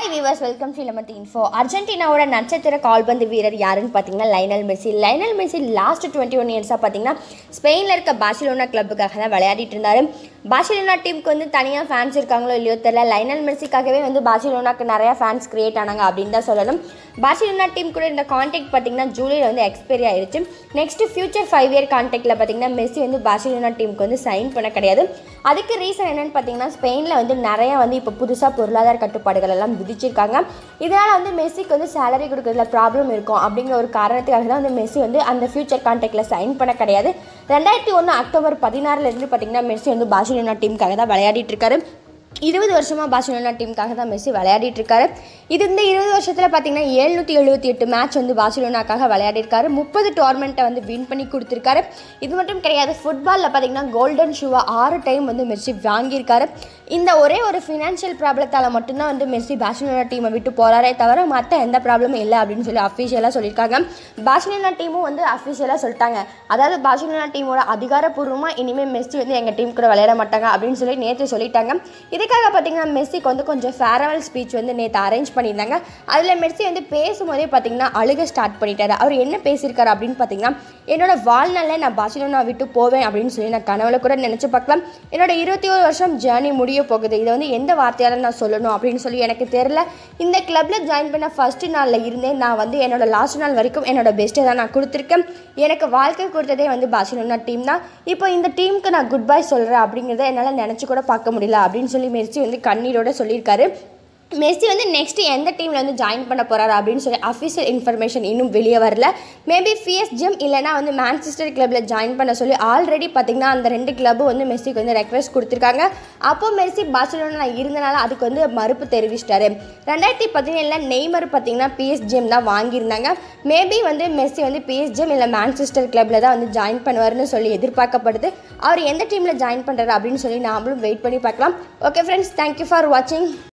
hi viewers welcome to lemon info அர்ஜென்டினாவோட நட்சத்திர கால்பந்து வீரர் யாருன்னு பார்த்தீங்கன்னா Lionel Messi Lionel Messi last twenty one இயர்ஸாக பார்த்தீங்கன்னா ஸ்பெயினில் இருக்க பார்சிலோனா கிளப்புக்காக தான் விளையாடிட்டு இருந்தார் பார்சிலோனா டீமுக்கு வந்து தனியாக ஃபேன்ஸ் இருக்காங்களோ இல்லையோ தெரியல லைனல் மெஸ்ஸிக்காகவே வந்து பார்சிலோனாக்கு நிறையா ஃபேன்ஸ் கிரியேட் ஆனாங்க அப்படின்னு தான் சொல்லணும் பார்சிலோனா டீம் கூட இந்த கான்டாக்ட் பார்த்தீங்கன்னா ஜூலையில் வந்து எக்ஸ்பைரி ஆயிருச்சு நெக்ஸ்ட் ஃபியூச்சர் ஃபைவ் இயர் கான்டாக்டில் பார்த்தீங்கன்னா மெஸ்ஸி வந்து பார்சிலோனா டீமுக்கு வந்து சைன் பண்ண கிடையாது அதுக்கு ரீசன் என்னன்னு பார்த்தீங்கன்னா ஸ்பெயினில் வந்து நிறையா வந்து இப்போ புதுசாக பொருளாதார கட்டுப்பாடுகள் எல்லாம் விதிச்சிருக்காங்க இதனால் வந்து மெஸ்ஸிக்கு வந்து சேலரி கொடுக்கறதுல ப்ராப்ளம் இருக்கும் அப்படிங்கிற ஒரு காரணத்துக்காக தான் வந்து மெஸ்ஸி வந்து அந்த ஃபியூச்சர் கான்டாக்டில் சைன் பண்ண கிடையாது ரெண்டாயிரத்தி ஒன்று அக்டோபர் பதினாறுலேருந்து பார்த்தீங்கன்னா மெஸ்ஸி வந்து பார்சிலோனா டீமுக்காக தான் விளையாடிட்டு இருக்காரு இருபது வருஷமாக பார்சிலோனா டீமுக்காக தான் மெஸ்ஸி விளையாடிட்டு இருக்காரு இது இந்த இருபது வருஷத்தில் பார்த்தீங்கன்னா எழுநூற்றி எழுபத்தி எட்டு மேட்ச் வந்து பார்சிலோனாக்காக விளையாடிருக்காரு முப்பது டோர்மெண்ட்டை வந்து வின் பண்ணி கொடுத்துருக்காரு இது மட்டும் கிடையாது ஃபுட்பாலில் பார்த்தீங்கன்னா கோல்டன் ஷூவை ஆறு டைம் வந்து மெஸ்ஸி வாங்கியிருக்காரு இந்த ஒரே ஒரு ஃபினான்ஷியல் ப்ராப்ளத்தால் மட்டும்தான் வந்து மெஸ்ஸி பார்சிலோனா டீமை விட்டு போகிறாரே தவிர மற்ற எந்த ப்ராப்ளமும் இல்லை அப்படின்னு சொல்லி அஃபிஷியலாக சொல்லியிருக்காங்க பார்சிலோனா டீமும் வந்து அஃபிஷியலாக சொல்லிட்டாங்க அதாவது பார்சிலோனா டீமோட அதிகாரப்பூர்வமாக இனிமேல் மெஸ்ஸி வந்து எங்கள் டீம் கூட விளையாட மாட்டாங்க அப்படின்னு சொல்லி நேற்று சொல்லிட்டாங்க இதுக்காக பார்த்தீங்கன்னா மெஸ்ஸிக்கு வந்து கொஞ்சம் ஃபேர்வெல் ஸ்பீச் வந்து நேற்று அரேஞ்ச் பண்ணியிருந்தாங்க அதில் மெஸ்ஸி வந்து பேசும்போதே பார்த்தீங்கன்னா அழுக ஸ்டார்ட் பண்ணிட்டாரு அவர் என்ன பேசியிருக்காரு அப்படின்னு பார்த்தீங்கன்னா என்னோட வாழ்நாளில் நான் பார்சிலோனா விட்டு போவேன் அப்படின்னு சொல்லி நான் கனவுல கூட நினச்சி பார்க்கலாம் என்னோட இருபத்தி ஒரு வருஷம் ஜேர்னி முடிய போகுது இதை வந்து எந்த வார்த்தையால் நான் சொல்லணும் அப்படின்னு சொல்லி எனக்கு தெரில இந்த கிளப்பில் ஜாயின் பண்ண ஃபர்ஸ்ட் நாளில் இருந்தே நான் வந்து என்னோட லாஸ்ட் நாள் வரைக்கும் என்னோட பெஸ்ட்டை தான் நான் கொடுத்துருக்கேன் எனக்கு வாழ்க்கை கொடுத்ததே வந்து பார்சிலோனா டீம் தான் இப்போ இந்த டீமுக்கு நான் குட் பை சொல்கிறேன் அப்படிங்கிறத என்னால் நினச்சி கூட பார்க்க முடியல அப்படின்னு சொல்லி மெர்சி வந்து கண்ணீரோட சொல்லியிருக்காரு மெஸ்ஸி வந்து நெக்ஸ்ட் எந்த டீமில் வந்து ஜாயின் பண்ண போகிறாரு அப்படின்னு சொல்லி அஃபிஷியல் இன்ஃபர்மேஷன் இன்னும் வெளியே வரல மேபி ஃபிஎஸ் ஜிம் இல்லைனா வந்து மான்செஸ்டர் கிளப்பில் ஜாயின் பண்ண சொல்லி ஆல்ரெடி பார்த்தீங்கன்னா அந்த ரெண்டு கிளப்பும் வந்து மெஸ்ஸிக்கு வந்து ரெக்வெஸ்ட் கொடுத்துருக்காங்க அப்போ மெஸ்ஸி பார்சிலோனா இருந்தனால அதுக்கு வந்து மறுப்பு தெரிவிச்சிட்டாரு ரெண்டாயிரத்தி பதினேழில் நெய்மர் பார்த்தீங்கன்னா பிஎஸ் ஜிம் தான் வாங்கியிருந்தாங்க மேபி வந்து மெஸ்ஸி வந்து பிஎஸ் ஜிம் இல்லை மான்செஸ்டர் கிளப்பில் தான் வந்து ஜாயின் பண்ணுவார்னு சொல்லி எதிர்பார்க்கப்படுது அவர் எந்த டீமில் ஜாயின் பண்ணுறாரு அப்படின்னு சொல்லி நாமளும் வெயிட் பண்ணி பார்க்கலாம் ஓகே ஃப்ரெண்ட்ஸ் தேங்க்யூ ஃபார் வாட்சிங்